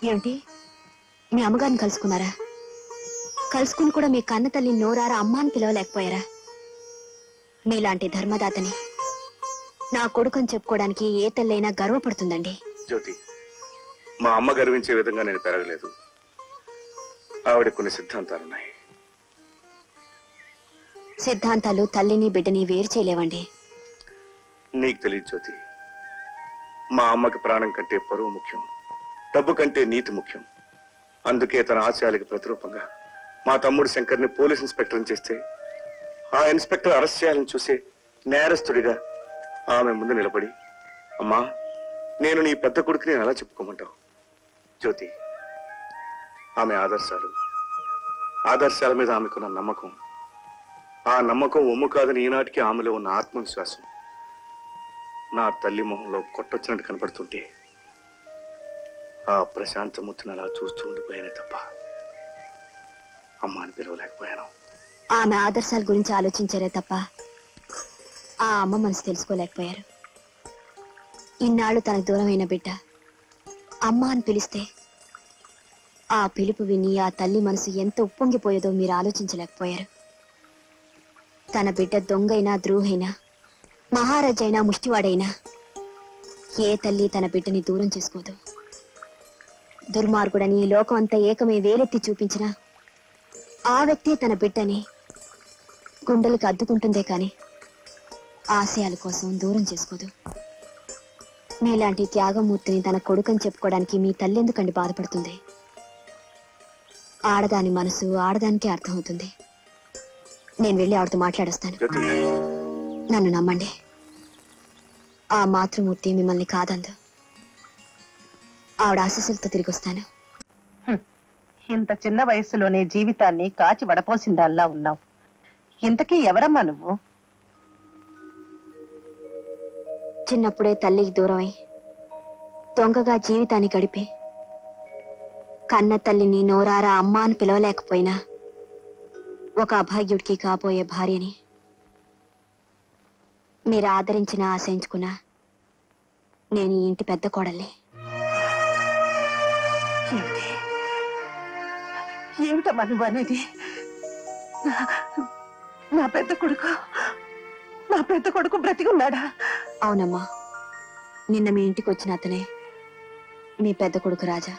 ఏమిటి మీ అమ్మగారిని కలుసుకున్నారా కలుసుకుని కూడా మీ కన్న తల్లి నోరారా అమ్మ అని పిలవలేకపోయారా మీలాంటి ధర్మదాతని నా కొడుకుని చెప్పుకోవడానికి ఏ తల్లైనా గర్వపడుతుందండి జ్యోతి మా అమ్మ గర్వించే విధంగా నేను పెరగలేదు ఆవిడ కొన్ని సిద్ధాంతాలున్నాయి సిద్ధాంతాలు తల్లిని బిడ్డని వేరు చేయలేవండి నీకు తెలియదు జ్యోతి మా అమ్మకి ప్రాణం కంటే పరువు ముఖ్యం డబ్బు కంటే నీతి ముఖ్యం అందుకే తన ఆశయాలకి ప్రతిరూపంగా మా తమ్ముడు శంకర్ని పోలీస్ ఇన్స్పెక్టర్ చేస్తే ఆ ఇన్స్పెక్టర్ అరెస్ట్ చేయాలని చూసే నేరస్తుడిగా ఆమె ముందు నిలబడి అమ్మా నేను నీ పెద్ద కొడుకుని ఎలా చెప్పుకోమంటావు జ్యోతి ఆమె ఆదర్శాలు ఆదర్శాల మీద ఆమెకున్న నమ్మకం ఆ నమ్మకం ఒమ్ము కాదని ఈనాటికి ఆమెలో ఉన్న ఆత్మవిశ్వాసం నా తల్లి మొహంలో కొట్టొచ్చినట్టు కనపడుతుంటే ఆ ప్రశాంతమూర్తిని అలా చూస్తూ ఉండిపోయానే తప్ప అమ్మ అని పిలవలేకపోయాను ఆమె ఆదర్శాల గురించి ఆలోచించారే తప్ప ఆ అమ్మ మనసు తెలుసుకోలేకపోయారు ఇన్నాళ్ళు తనకు దూరమైన బిడ్డ అమ్మ అని పిలిస్తే ఆ పిలుపు విని ఆ తల్లి మనసు ఎంత ఉప్పొంగిపోయేదో మీరు ఆలోచించలేకపోయారు తన బిడ్డ దొంగైనా ద్రోహైనా మహారాజైనా ముష్టివాడైనా ఏ తల్లి తన బిడ్డని దూరం చేసుకోదు దుర్మార్గుడని ఈ లోకం అంతా ఏకమై వేలెత్తి చూపించినా ఆ వ్యక్తి తన బిడ్డని గుండెలకు అద్దుకుంటుందే కాని ఆశయాల కోసం దూరం చేసుకోదు మీలాంటి త్యాగమూర్తిని తన కొడుకని చెప్పుకోవడానికి మీ తల్లి ఎందుకండి బాధపడుతుంది ఆడదాని మనసు ఆడదానికే అర్థమవుతుంది నేను వెళ్ళి ఆవిడతో మాట్లాడొస్తాను జ్యోతి నన్ను నమ్మండి ఆ మాతృమూర్తి మిమ్మల్ని కాదందు ఆవిడ ఆశీస్సులతో తిరిగి వస్తాను ఇంత చిన్న వయసులోనే జీవితాన్ని కాచి వడపోసిందల్లా ఉన్నావు ఇంతకీ ఎవరమ్మా నువ్వు చిన్నప్పుడే తల్లికి దూరమై దొంగగా జీవితాన్ని గడిపి కన్న తల్లిని నోరారా అమ్మ అని పిలవలేకపోయినా ఒక అభాగ్యుడికి కాబోయే భార్యని మీరు ఆదరించిన ఆశయించుకున్నా నేను ఈ ఇంటి పెద్ద కోడల్ని ఏమిటి ఏమిటమ్మా నువ్వు అనేది నా- నా పెద్ద కొడుకు నా పెద్ద కొడుకు బ్రతికి ఉన్నాడా అవునమ్మా నిన్న మీ ఇంటికి వచ్చిన అతనే మీ పెద్ద కొడుకు రాజా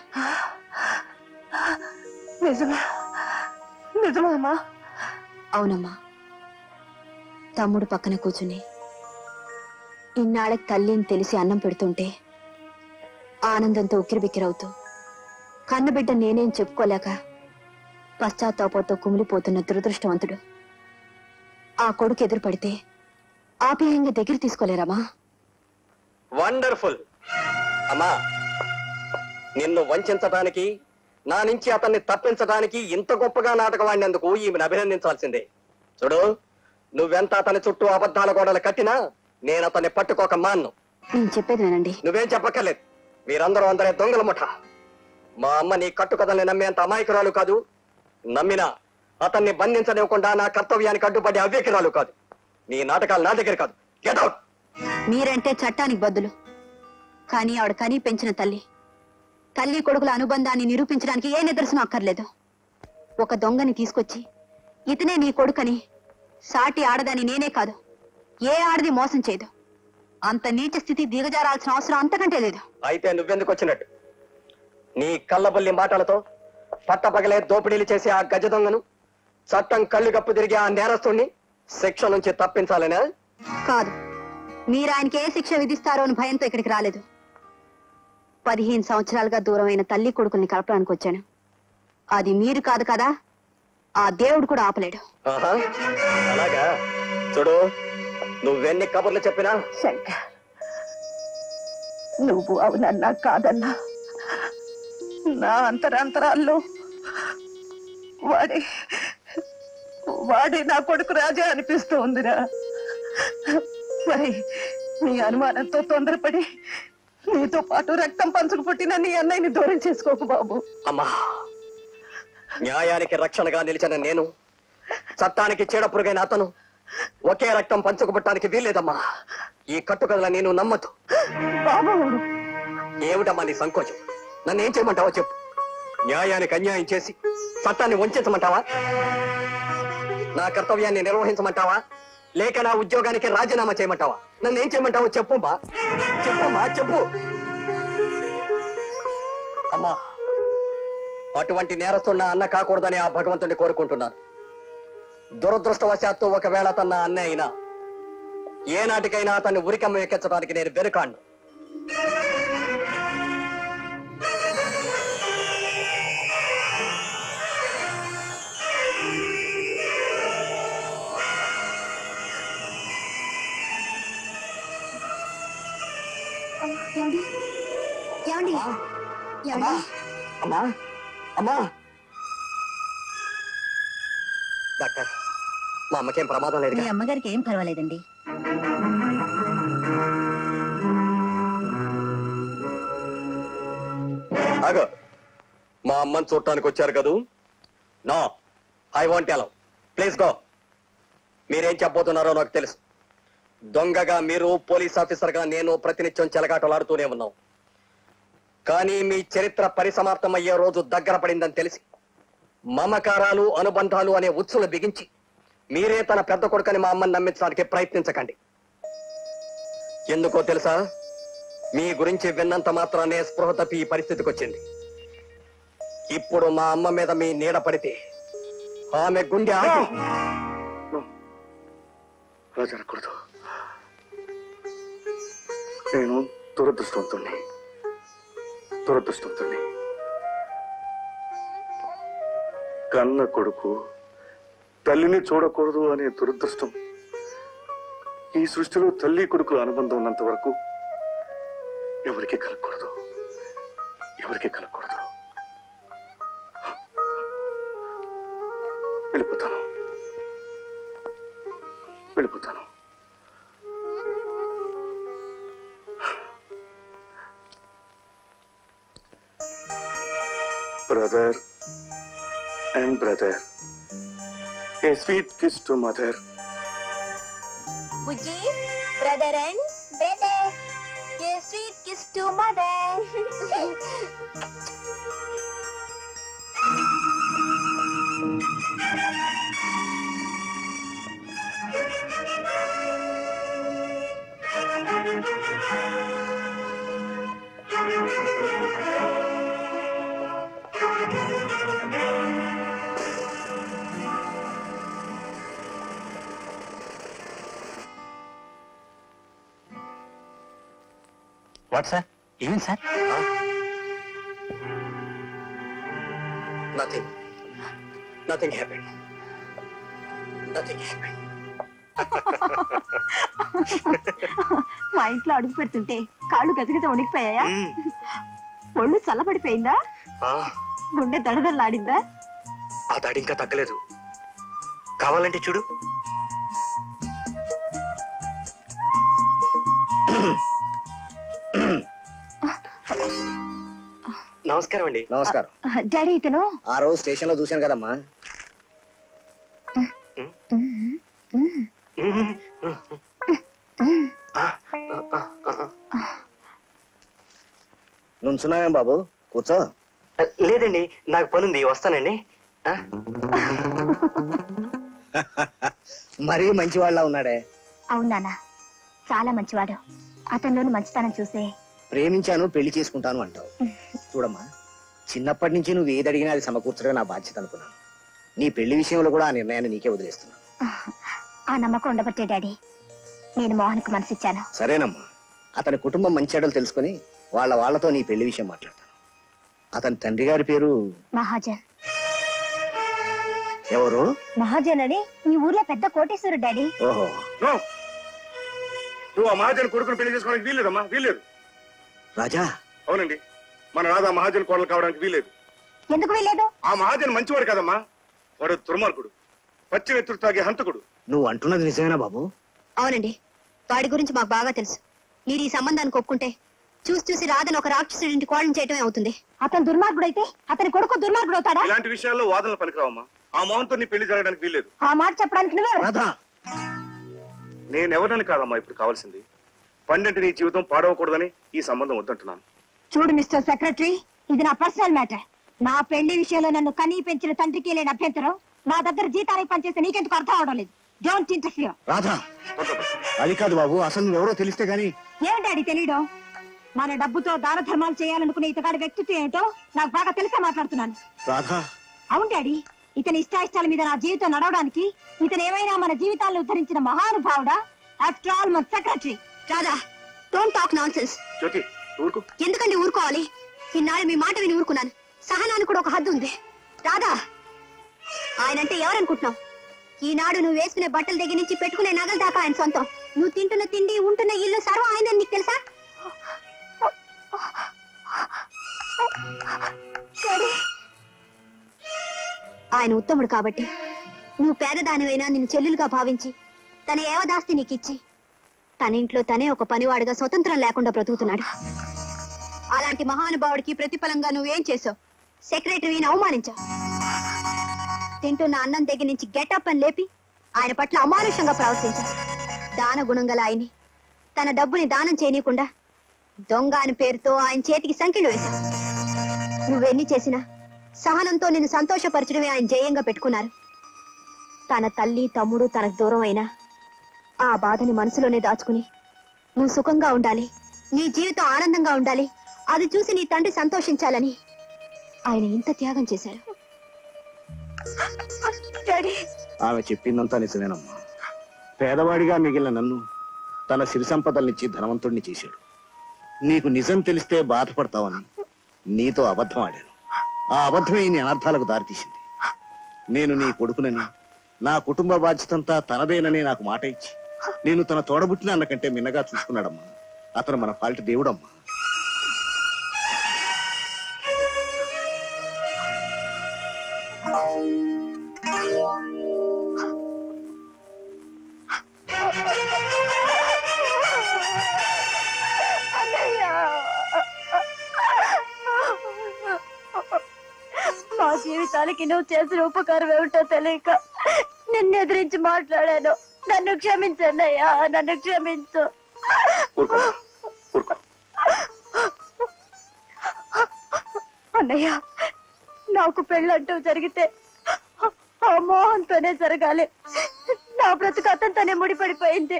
నిజమా నిజమా అమ్మా అవునమ్మా తమ్ముడు పక్కన కూర్చుని ఇన్నాళ్ళకి తల్లిని తెలిసి అన్నం పెడుతుంటే ఆనందంతో ఉక్కిరిబిక్కిరవుతూ కన్నబిడ్డ నేనేం చెప్పుకోలేక పశ్చాత్తాపంతో కుమిలిపోతున్న దురదృష్టవంతుడు ఆ కొడుకు ఎదురు పడితే ఆప్యాయంగా దగ్గర తీసుకోలేరమ్మా వండర్ఫుల్ అమ్మా నిన్ను వంచడానికి నా నుంచి అతన్ని తప్పించడానికి ఇంత గొప్పగా నాటకం ఆడినందుకు ఈమెను అభినందించాల్సిందే చూడు నువ్వెంత అతని చుట్టూ అబద్ధాల గోడలు కట్టినా నేను అతన్ని పట్టుకోక మాన్ను నేను చెప్పేది వినండి నువ్వేం చెప్పక్కర్లేదు మీరందరూ అందరే దొంగల ముఠ మా అమ్మ నీ కట్టుకథల్ని నమ్మేంత అమాయకురాలు కాదు నమ్మినా అతన్ని బంధించనివ్వకుండా నా కర్తవ్యానికి అడ్డుపడే అవ్యకిరాలు కాదు నీ నాటకాలు నా దగ్గర కాదు గెట్ అవుట్ మీరంటే చట్టానికి బద్దులు కానీ ఆవిడ కని పెంచిన తల్లి తల్లి కొడుకుల అనుబంధాన్ని నిరూపించడానికి ఏ నిదర్శనం అక్కర్లేదు ఒక దొంగని తీసుకొచ్చి ఇతనే నీ కొడుకని సాటి ఆడదని నేనే కాదు ఏ ఆడది మోసం చేయదు అంత నీచ స్థితి దిగజారాల్సిన అవసరం అంతకంటే లేదు అయితే నువ్వెందుకు వచ్చినట్టు నీ కళ్ళబొల్లి మాటలతో పట్టపగలే దోపిడీలు చేసే ఆ గజ దొంగను చట్టం కళ్ళు గప్పు తిరిగి ఆ నేరస్తుణ్ణి శిక్ష నుంచి తప్పించాలనే కాదు మీరు ఆయనకి ఏ శిక్ష విధిస్తారో అని భయంతో ఇక్కడికి రాలేదు పదిహేను సంవత్సరాలుగా దూరమైన తల్లి కొడుకుల్ని కలపడానికి వచ్చాను అది మీరు కాదు కదా ఆ దేవుడు కూడా ఆపలేడు ఆహా, అలాగా చూడు నువ్వెన్ని కబుర్లు చెప్పినా శంకర్ నువ్వు అవునన్నా కాదన్నా నా అంతరాంతరాల్లో వాడే వాడే నా కొడుకు రాజా అనిపిస్తూ ఉందిరా మరి నీ అనుమానంతో తొందరపడి నీతో పాటు రక్తం పంచుకు పుట్టిన నీ అన్నయ్యని దూరం చేసుకోకు బాబు అమ్మా న్యాయానికి రక్షణగా నిలిచిన నేను చట్టానికి చీడపురుగైన అతను ఒకే రక్తం పంచుకుపట్టడానికి వీల్లేదమ్మా ఈ కట్టుకథల నేను నమ్మదు బాబు ఏమిటమ్మా నీ సంకోచం నన్ను ఏం చేయమంటావో చెప్పు న్యాయానికి అన్యాయం చేసి చట్టాన్ని వంచమంటావా నా కర్తవ్యాన్ని నిర్వహించమంటావా లేక నా ఉద్యోగానికి రాజీనామా చేయమంటావా నన్ను ఏం చేయమంటావో చెప్పు బా చెప్పమ్మా చెప్పు అమ్మా అటువంటి నేరస్తున్న అన్న కాకూడదని ఆ భగవంతుని కోరుకుంటున్నాను దురదృష్టవశాత్తు ఒకవేళ తన అన్న అయినా ఏనాటికైనా అతన్ని ఉరికమ్మ ఎక్కించడానికి నేను వెనుకాండు ఏమండి ఏమండి ఏమండి అమ్మా అమ్మా డాక్టర్ మా అమ్మకేం ప్రమాదం లేదు మీ అమ్మగారికి ఏం పర్వాలేదండి ఆగో మా అమ్మని చూడటానికి వచ్చారు కదూ no I want allow please go మీరేం చెప్పబోతున్నారో నాకు తెలుసు దొంగగా మీరు పోలీస్ ఆఫీసర్ గా నేను ప్రతినిత్యం చెలగాటలాడుతూనే ఉన్నాం కానీ మీ చరిత్ర పరిసమాప్తం అయ్యే రోజు దగ్గర పడిందని తెలిసి మమకారాలు అనుబంధాలు అనే ఉచ్చులు బిగించి మీరే తన పెద్ద కొడుకని మా అమ్మని నమ్మించడానికి ప్రయత్నించకండి ఎందుకో తెలుసా మీ గురించి విన్నంత మాత్రానే స్పృహ తప్పి ఈ పరిస్థితికి వచ్చింది ఇప్పుడు మా అమ్మ మీద మీ నీడ పడితే ఆమె గుండె ఆగి అలా జరగకూడదు నేను దురదృష్టవంతుణ్ణి దురదృష్టవంతుణ్ణి కన్న కొడుకు తల్లిని చూడకూడదు అనే దురదృష్టం ఈ సృష్టిలో తల్లి కొడుకుల అనుబంధం ఉన్నంత వరకు ఎవరికి కలగకూడదు ఎవరికి కలగకూడదు వెళ్ళిపోతాను వెళ్ళిపోతాను brother and brother a sweet kiss to mother బుజ్జి brother and brother a sweet kiss to mother what sir ఏం sir nothing nothing happen nothing happen మా ఇంట్లో అడుగు పెడుతుంటే కాళ్ళు గజగజ వణికిపోయాయా ఒళ్ళు చల్లబడిపోయిందా గుండె దడదల్లాడిందా ఆ దాడి ఇంకా తగ్గలేదు కావాలంటే చూడు నమస్కారం అండి నమస్కారం డాడీ ఇతను ఆ రోజు స్టేషన్ లో చూశాను కదమ్మా నుంచున్నావేం బాబు కూర్చో లేదండి నాకు పనుంది వస్తానండి ఆ? మరీ మంచి వాళ్ళ ఉన్నాడే అవునానా చాలా మంచివాడు అతనిలోని మంచితనం చూసే ప్రేమించాను పెళ్లి చేసుకుంటాను అంటావు చూడమ్మా చిన్నప్పటి నుంచి నువ్వు ఏది అడిగినా అది సమకూర్చడమే నా బాధ్యత అనుకున్నాను నీ పెళ్లి విషయంలో కూడా ఆ నిర్ణయాన్ని నీకే వదిలేస్తున్నాను ఆ నమ్మకం ఉండబట్టే డాడీ నేను మోహన్కు మనసిచ్చాను సరేనమ్మా అతని కుటుంబం మంచి చెడ్డలు తెలుసుకుని వాళ్ళ వాళ్ళతో నీ పెళ్లి విషయం మాట్లాడతాను అతని తండ్రి గారి పేరు మహాజన్ ఎవరు మహాజన్ అని ఈ ఊర్లో పెద్ద కోటేశ్వరుడు డాడీ ఓహో నో నువ్వు ఆ మహాజన్ కొడుకుని పెళ్లి చేసుకోవడానికి వీల్లేదమ్మా వీల్లేదు రాజా అవునండి మన రాధా మహాజన్ కోడలు కావడానికి వీల్లేదు ఎందుకు వెళ్ళలేదు ఆ మహాజన్ మంచివాడు కదమ్మా వాడు దుర్మార్గుడు పచ్చి నెత్తుడు తాగే హంతకుడు నువ్వు అంటున్నది నిజమేనా బాబు అవునండి వాడి గురించి మాకు బాగా తెలుసు మీరు ఈ సంబంధానికి ఒప్పుకుంటే చూసి చూసి రాధను ఒక రాక్షసుడి ఇంటి కోళ్ళని చేయటమే అవుతుంది అతను దుర్మార్గుడైతే అతని కొడుకు దుర్మార్గుడు అవుతాడా ఇలాంటి విషయాల్లో వాదనలు పనికిరావమ్మా ఆ మోహన్తో నీ పెళ్లి జరగడానికి వీల్లేదు ఆ మాట చెప్పడానికి నువ్వే రాధా నేనెవరిని కాదమ్మా ఇప్పుడు కావాల్సింది పండంటి నీ జీవితం పాడవకూడదని ఈ సంబంధం వద్దంటున్నాను చూడు మిస్టర్ సెక్రటరీ ఇది నా పర్సనల్ మ్యాటర్ నా పెళ్లి విషయంలో నన్ను కనీ పెంచిన తండ్రికి లేని అభ్యంతరం నా దగ్గర జీతానికి పనిచేస్తే నీకెందుకు అర్థం అవడం లేదు డోంట్ ఇంటర్ఫియర్ రాధా అది కాదు బాబు అసలు నువ్వెవరో తెలిస్తే గానీ ఏమిటి అది తెలియడం మన డబ్బుతో దాన ధర్మాలు చేయాలనుకునే ఇతగాడి వ్యక్తిత్వం ఏమిటో నాకు బాగా తెలిసే మాట్లాడుతున్నాను రాధా అవును డాడీ ఇతని ఇష్టాయిష్టాల మీద నా జీవితం నడవడానికి ఇతను ఏమైనా మన జీవితాలను ఉద్ధరించిన మహానుభావుడా ఆఫ్టర్ ఆల్ మన secretary Radha don't talk nonsense Jyoti ఊరుకో ఎందుకండి ఊరుకోవాలి ఇన్నాళ్ళు మీ మాట విని ఊరుకున్నాను సహనానికి కూడా ఒక హద్దు ఉంది రాధా ఆయనంటే ఎవరనుకుంటున్నావు ఈనాడు నువ్వు వేసుకునే బట్టల దగ్గర నుంచి పెట్టుకునే నగల దాకా ఆయన సొంతం నువ్వు తింటున్న తిండి ఉంటున్న ఇల్లు సర్వం ఆయన నీకు తెలుసా ఆయన ఉత్తముడు కాబట్టి నువ్వు పేదదానివైనా నిన్ను చెల్లెలుగా భావించి తన ఏవదాస్తి నీకిచ్చి తన ఇంట్లో తనే ఒక పనివాడిగా స్వతంత్రం లేకుండా బ్రతుకుతున్నాడు అలాంటి మహానుభావుడికి ప్రతిఫలంగా నువ్వేం చేసావు సెక్రటరీని అవమానించావు తింటున్న అన్నం దగ్గర నుంచి గెటప్ అని లేపి ఆయన పట్ల అమానుషంగా ప్రవర్తించావు దాన గుణం గల ఆయన్ని తన డబ్బుని దానం చేయనీయకుండా దొంగ అని పేరుతో ఆయన చేతికి సంఖ్యలు వేశావు నువ్వెన్ని చేసినా సహనంతో నిన్ను సంతోషపరచడమే ఆయన జయంగా పెట్టుకున్నారు తన తల్లి తమ్ముడు తనకు దూరం అయినా ఆ బాధని మనసులోనే దాచుకుని నువ్వు సుఖంగా ఉండాలి నీ జీవితం ఆనందంగా ఉండాలి అది చూసి నీ తండ్రి సంతోషించాలని ఆయన ఇంత త్యాగం చేశారు డాడీ ఆమె చెప్పిందంతా నిజమేనమ్మా పేదవాడిగా మిగిలిన నన్ను తన సిరి సంపదల్నిచ్చి ధనవంతుడిని చేశాడు నీకు నిజం తెలిస్తే బాధపడతావని నీతో అబద్ధం ఆడాను ఆ అబద్ధమే నీ అనర్థాలకు దారితీసింది నేను నీ కొడుకునని నా కుటుంబ బాధ్యతంతా తనదేనని నాకు మాట ఇచ్చి నేను తన తోడబుట్టిన అన్నకంటే మిన్నగా చూసుకున్నాడమ్మా అతను మన ఫాల్ట్ దేవుడమ్మా మా జీవితాలకి నువ్వు చేసిన ఉపకారం ఏమిటో తెలియక నిన్ను ఎదిరించి మాట్లాడాను నన్ను క్షమించండి అయ్యా నన్ను క్షమించు ఊరుకో ఊరుకో అన్నయ్య నాకు పెళ్ళంటూ జరిగితే ఆ మోహన్తోనే జరగాలి నా బ్రతుకు అతనితోనే ముడిపడిపోయింది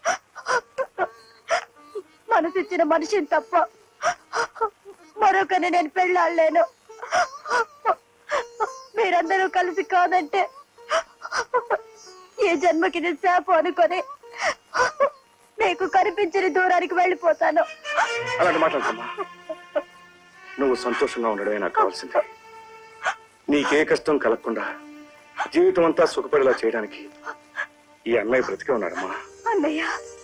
మనసిచ్చిన మనిషిని తప్ప మరొకరిని నేను పెళ్ళాడలేను మీరందరూ కలిసి కాదంటే ఈ జన్మకి నేను శాపం అనుకొని నీకు కనిపించని దూరానికి వెళ్ళిపోతాను అలాంటి మాట్లాడుతున్నా నువ్వు సంతోషంగా ఉండడమే నాకు కావాల్సింది నీకే కష్టం కలగకుండా జీవితం అంతా సుఖపడేలా చేయడానికి ఈ అన్నయ్య బ్రతికే ఉన్నాడమ్మా అన్నయ్య